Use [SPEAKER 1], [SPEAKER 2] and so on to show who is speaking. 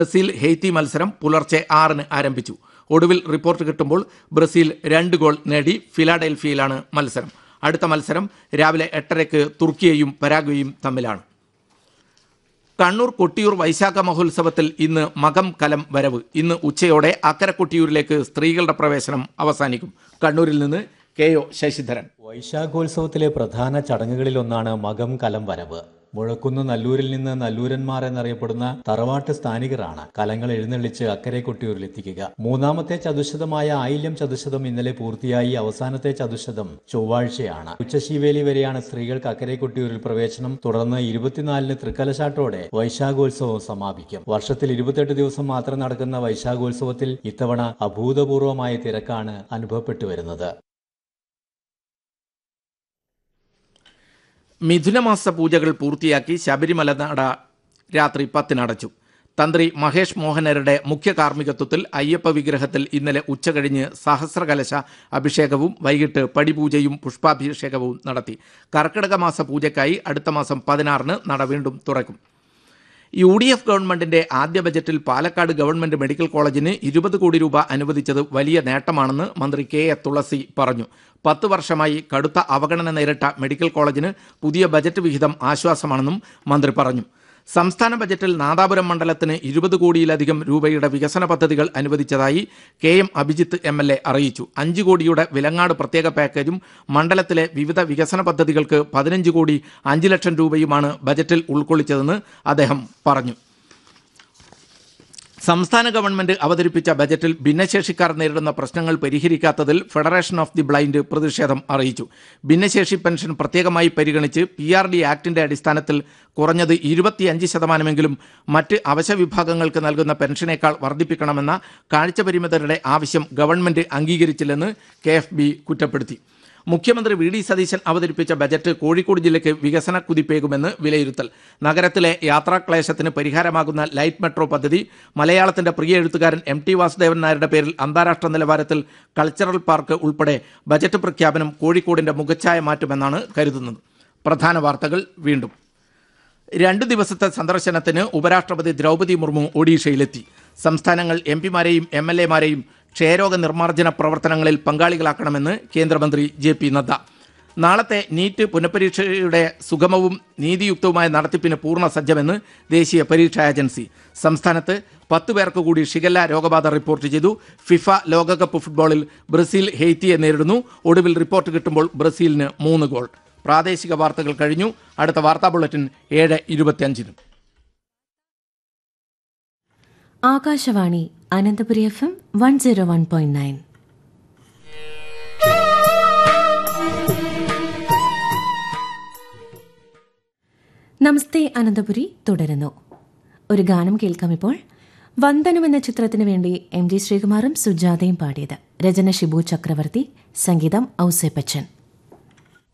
[SPEAKER 1] Brazil ഹെയ്ത്തി മത്സരം പുലർച്ചെ ആറിന് ആരംഭിച്ചു ഒടുവിൽ റിപ്പോർട്ട് കിട്ടുമ്പോൾ ബ്രസീൽ രണ്ട് ഗോൾ നേടി ഫിലാഡൽഫിയയിലാണ് മത്സരം അടുത്ത മത്സരം രാവിലെ എട്ടരയ്ക്ക് തുർക്കിയയും പരാഗ്വയും തമ്മിലാണ് കണ്ണൂർ കൊട്ടിയൂർ വൈശാഖ മഹോത്സവത്തിൽ ഇന്ന് മകം കലം വരവ് ഇന്ന് ഉച്ചയോടെ അക്കരെ കൊട്ടിയൂരിലേക്ക് സ്ത്രീകളുടെ പ്രവേശനം അവസാനിക്കും കണ്ണൂരിൽ നിന്ന് കെ ഒ ശശിധരൻ
[SPEAKER 2] വൈശാഖോത്സവത്തിലെ പ്രധാന ചടങ്ങുകളിലൊന്നാണ് മകം കലം വരവ് മുഴക്കുന്ന് നല്ലൂരിൽ നിന്ന് നല്ലൂരന്മാർ എന്നറിയപ്പെടുന്ന തറവാട്ട് സ്ഥാനികരാണ് കലങ്ങൾ എഴുന്നള്ളിച്ച് അക്കരെ കൊട്ടിയൂരിലെത്തിക്കുക മൂന്നാമത്തെ ചതുശതമായ ആയില്യം ചതുശതം ഇന്നലെ പൂർത്തിയായി അവസാനത്തെ ചതുശതം ചൊവ്വാഴ്ചയാണ് ഉച്ചശീവേലി വരെയാണ് സ്ത്രീകൾക്ക് അക്കരെ കൊട്ടിയൂരിൽ പ്രവേശനം തുടർന്ന് ഇരുപത്തിനാലിന് തൃക്കലശാട്ടോടെ വൈശാഖോത്സവം സമാപിക്കും വർഷത്തിൽ ഇരുപത്തെട്ട് ദിവസം മാത്രം നടക്കുന്ന വൈശാഖോത്സവത്തിൽ ഇത്തവണ അഭൂതപൂർവമായ തിരക്കാണ് അനുഭവപ്പെട്ടു വരുന്നത്
[SPEAKER 1] മിഥുനമാസ പൂജകൾ പൂർത്തിയാക്കി ശബരിമല നട രാത്രി പത്തിനടച്ചു തന്ത്രി മഹേഷ് മോഹനരുടെ മുഖ്യ കാർമ്മികത്വത്തിൽ അയ്യപ്പ വിഗ്രഹത്തിൽ ഇന്നലെ ഉച്ചകഴിഞ്ഞ് സഹസ്രകലശ അഭിഷേകവും വൈകിട്ട് പടിപൂജയും പുഷ്പാഭിഷേകവും നടത്തി കർക്കിടക മാസ പൂജയ്ക്കായി അടുത്ത മാസം പതിനാറിന് നട വീണ്ടും തുറക്കും യു ഡി എഫ് ഗവൺമെന്റിന്റെ ആദ്യ ബജറ്റിൽ പാലക്കാട് ഗവൺമെന്റ് മെഡിക്കൽ കോളേജിന് ഇരുപത് കോടി രൂപ അനുവദിച്ചത് വലിയ നേട്ടമാണെന്ന് മന്ത്രി കെ എ തുളസി പറഞ്ഞു പത്ത് വർഷമായി കടുത്ത അവഗണന നേരിട്ട മെഡിക്കൽ കോളേജിന് പുതിയ ബജറ്റ് വിഹിതം ആശ്വാസമാണെന്നും മന്ത്രി പറഞ്ഞു സംസ്ഥാന ബജറ്റിൽ നാദാപുരം മണ്ഡലത്തിന് ഇരുപത് കോടിയിലധികം രൂപയുടെ വികസന പദ്ധതികൾ അനുവദിച്ചതായി K M Abhijith M L A അറിയിച്ചു അഞ്ച് കോടിയുടെ വിലങ്ങാട് പ്രത്യേക പാക്കേജും മണ്ഡലത്തിലെ വിവിധ വികസന പദ്ധതികൾക്ക് പതിനഞ്ച് കോടി അഞ്ച് ലക്ഷം രൂപയുമാണ് ബജറ്റിൽ ഉൾക്കൊള്ളിച്ചതെന്ന് അദ്ദേഹം പറഞ്ഞു സംസ്ഥാന ഗവൺമെന്റ് അവതരിപ്പിച്ച ബജറ്റിൽ ഭിന്നശേഷിക്കാർ നേരിടുന്ന പ്രശ്നങ്ങൾ പരിഹരിക്കാത്തതിൽ ഫെഡറേഷൻ ഓഫ് ദി ബ്ലൈൻഡ് പ്രതിഷേധം അറിയിച്ചു ഭിന്നശേഷി പെൻഷൻ പ്രത്യേകമായി പരിഗണിച്ച് പി ആർ ഡി ആക്ടിന്റെ അടിസ്ഥാനത്തിൽ കുറഞ്ഞത് ഇരുപത്തിയഞ്ച് ശതമാനമെങ്കിലും മറ്റ് അവശ്യ വിഭാഗങ്ങൾക്ക് നൽകുന്ന പെൻഷനേക്കാൾ വർദ്ധിപ്പിക്കണമെന്ന കാഴ്ചപരിമിതരുടെ ആവശ്യം ഗവൺമെന്റ് അംഗീകരിച്ചില്ലെന്ന് കെ എഫ് ബി കുറ്റപ്പെടുത്തി മുഖ്യമന്ത്രി വി ഡി സതീശൻ അവതരിപ്പിച്ച ബജറ്റ് കോഴിക്കോട് ജില്ലയ്ക്ക് വികസന കുതിപ്പേകുമെന്ന് വിലയിരുത്തൽ നഗരത്തിലെ യാത്രാക്ലേശത്തിന് പരിഹാരമാകുന്ന ലൈറ്റ് മെട്രോ പദ്ധതി മലയാളത്തിന്റെ പ്രിയ എഴുത്തുകാരൻ എം ടി വാസുദേവൻ നായരുടെ പേരിൽ അന്താരാഷ്ട്ര നിലവാരത്തിൽ കൾച്ചറൽ പാർക്ക് ഉൾപ്പെടെ ബജറ്റ് പ്രഖ്യാപനം കോഴിക്കോടിന്റെ മുഖച്ഛായ മാറ്റുമെന്നാണ് കരുതുന്നത് പ്രധാന വാർത്തകൾ വീണ്ടും രണ്ട് ദിവസത്തെ സന്ദർശനത്തിന് ഉപരാഷ്ട്രപതി ദ്രൗപദി മുർമു ഒഡീഷയിലെത്തി സംസ്ഥാനങ്ങൾ എം പിമാരെയും എം എൽ എമാരെയും ക്ഷയരോഗ നിർമ്മാർജ്ജന പ്രവർത്തനങ്ങളിൽ പങ്കാളികളാക്കണമെന്ന് കേന്ദ്രമന്ത്രി ജെ പി നദ്ദ നാളത്തെ നീറ്റ് പുനഃപരീക്ഷയുടെ സുഗമവും നീതിയുക്തവുമായ നടത്തിപ്പിന് പൂർണ്ണ സജ്ജമെന്ന് ദേശീയ പരീക്ഷാ ഏജൻസി സംസ്ഥാനത്ത് പത്ത് പേർക്ക് കൂടി ഷിഗല്ല രോഗബാധ റിപ്പോർട്ട് ചെയ്തു ഫിഫ ലോകകപ്പ് ഫുട്ബോളിൽ ബ്രസീൽ ഹെയ്ത്തിയെ നേരിടുന്നു ഒടുവിൽ റിപ്പോർട്ട് കിട്ടുമ്പോൾ ബ്രസീലിന് മൂന്ന് ഗോൾ പ്രാദേശിക വാർത്തകൾ കഴിഞ്ഞു അടുത്ത വാർത്താ ബുള്ളറ്റിൻ ഏഴ് ഇരുപത്തിയഞ്ചിനും
[SPEAKER 3] Akashvani Ananthapuri F M one zero one point nine നമസ്തേ അനന്തപുരി തുടരുന്നു ഒരു ഗാനം കേൾക്കാം ഇപ്പോൾ വന്ദനം എന്ന ചിത്രത്തിനു വേണ്ടി എം ജി ശ്രീകുമാറും സുജാതയും പാടിയത് രചന ഷിബു ചക്രവർത്തി സംഗീതം ഔസേപ്പച്ചൻ